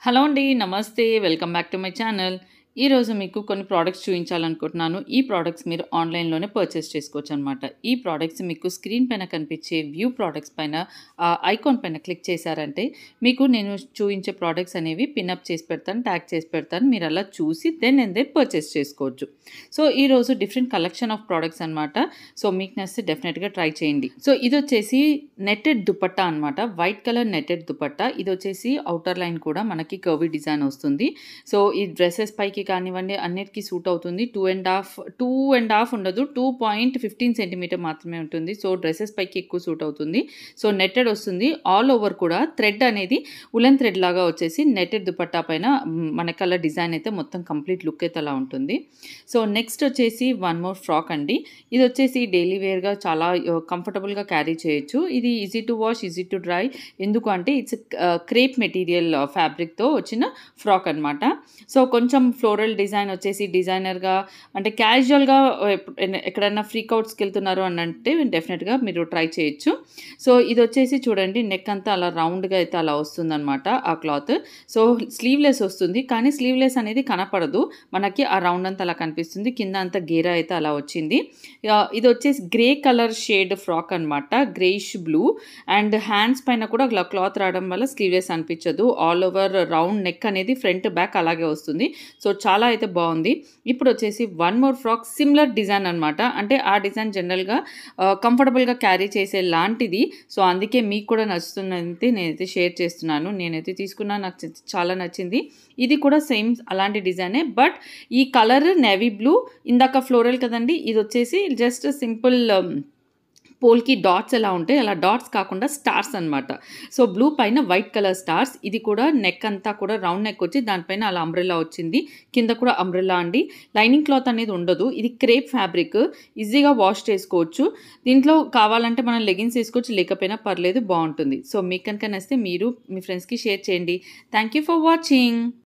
Hello అండి. నమస్తే. Welcome back to my channel. ఈరోజు మీకు కొన్ని ప్రొడక్ట్స్ చూయించాలనుకుంటున్నాను. ఈ ప్రొడక్ట్స్ మీరు ఆన్‌లైన్‌లోనే పర్చేస్ చేసుకోవచ్చనమాట. ఈ ప్రొడక్ట్స్ మీకు స్క్రీన్ పైన కనిపించే వ్యూ ప్రొడక్ట్స్ పైన ఆహ్, ఐకాన్ పైన క్లిక్ చేశారంటే, మీకు నేను చూయించే ప్రొడక్ట్స్ అనేవి పిన్ అప్ చేసి పెడతాను, ట్యాగ్ చేసి పెడతాను. మీరలా చూసి దెన్ అండ్ దెన్ పర్చేస్ చేసుకోవచ్చు. సో, ఈరోజు డిఫరెంట్ కలెక్షన్ ఆఫ్ ప్రొడక్ట్స్ అనమాట. సో, మీకు నచ్చితే డెఫినెట్‌గా ట్రై చేయండి. సో, ఇదొచ్చేసి నెట్టెడ్ దుపట్టా అనమాట. White colour netted dupatta. ఇదొచ్చేసి ఔటర్ లైన్ కూడా మనకి కర్వీ డిజైన్ వస్తుంది. సో, ఈ డ్రెసెస్ పైకి కానివ్వండి అన్నిటికి సూట్ అవుతుంది. 2 ½ 2 ½ ఉండదు. 2.15 సెంటీమీటర్ మాత్రమే ఉంటుంది. సో, డ్రెసెస్ పైకి ఎక్కువ సూట్ అవుతుంది. సో, నెట్టెడ్ వస్తుంది. ఆల్ ఓవర్ కూడా థ్రెడ్ అనేది ఉలెన్ థ్రెడ్ లాగా వచ్చేసి నెట్టెడ్ దుపట్టా పైన హ్మ్, మనకలా డిజైన్ అయితే మొత్తం కంప్లీట్ లుక్ అయితే అలా ఉంటుంది. సో, నెక్స్ట్ వచ్చేసి వన్ మోర్ ఫ్రాక్ అండి. ఇదొచ్చేసి డైలీ వేర్‌గా చాలా ఆహ్, కంఫర్టబుల్‌గా క్యారీ చేయొచ్చు. ఇది easy to wash, easy to dry. ఎందుకు అంటే ఇట్స్ ఆహ్, క్రేప్ మెటీరియల్ ఫ్యాబ్రిక్‌తో వచ్చిన ఫ్రాక్ అనమాట. సో, కొంచెం ఫ్లోరల్ డిజైన్ వచ్చేసి డిజైనర్‌గా అంటే క్యాజువల్‌గా ఎప్ ఎక్కడైనా ఫ్రీకౌట్స్‌కెళ్తున్నారు అనంటే డెఫినెట్‌గా మీరు ట్రై చేయొచ్చు. సో, ఇదొచ్చేసి చూడండి నెక్ అంతా అలా రౌండ్‌గా అయితే అలా వస్తుందనమాట ఆ క్లాత్. సో, స్లీవ్‌లెస్ వస్తుంది. కానీ స్లీవ్‌లెస్ అనేది కనపడదు. మనకి ఆ రౌండ్ అంతా అలా కనిపిస్తుంది. కింద అంతా గేరా అయితే అలా వచ్చింది. ఆహ్, ఇదొచ్చేసి గ్రే కలర్ షేడ్ ఫ్రాక్ అనమాట. గ్రేయిష్ బ్లూ అండ్ హ్యాండ్స్ పైన కూడా అట్లా క్లాత్ రావడం వల్ల స్లీవ్‌లెస్ అనిపించదు. ఆల్ ఓవర్ రౌండ్ నెక్ అనేది ఫ్రంట్, బ్యాక్ అలాగే వస్తుంది. సో, చాలా అయితే బావుంది. ఇప్పుడొచ్చేసి one more frock similar design అనమాట. అంటే ఆ డిజైన్ జనరల్‌గా ఆహ్, కంఫర్టబుల్‌గా క్యారీ చేసే లాంటిది. సో, అందుకే మీకు కూడా నచ్చుతుందంటే నేనైతే షేర్ చేస్తున్నాను. నేనైతే తీసుకున్నా. నాకు చ చాలా నచ్చింది. ఇది కూడా సేమ్ అలాంటి డిజైనే. బట్ ఈ కలర్ నేవీ బ్లూ ఇందాక ఫ్లోరల్ కదండీ! ఇదొచ్చేసి జస్ట్ సింపుల్ పోల్‌కి డాట్స్ ఎలా ఉంటాయి అలా డాట్స్ కాకుండా స్టార్స్ అనమాట. సో, బ్లూ పైన వైట్ కలర్ స్టార్స్. ఇది కూడా నెక్ అంతా కూడా రౌండ్ నెక్ వచ్చి దానిపైన అలా అంబ్రెల్లా వచ్చింది. కింద కూడా అంబ్రెల్లా అండి. లైనింగ్ క్లాత్ అనేది ఉండదు. ఇది క్రేప్ ఫ్యాబ్రిక్. ఈజీగా వాష్ చేసుకోవచ్చు. దీంట్లో కావాలంటే మనం లెగిన్స్ ఏసుకోవచ్చు. లేకపోయినా పర్లేదు బావుంటుంది. సో, మీకు కనుక నచ్చితే మీరు మీ ఫ్రెండ్స్‌కి షేర్ చేయండి. Thank you for watching.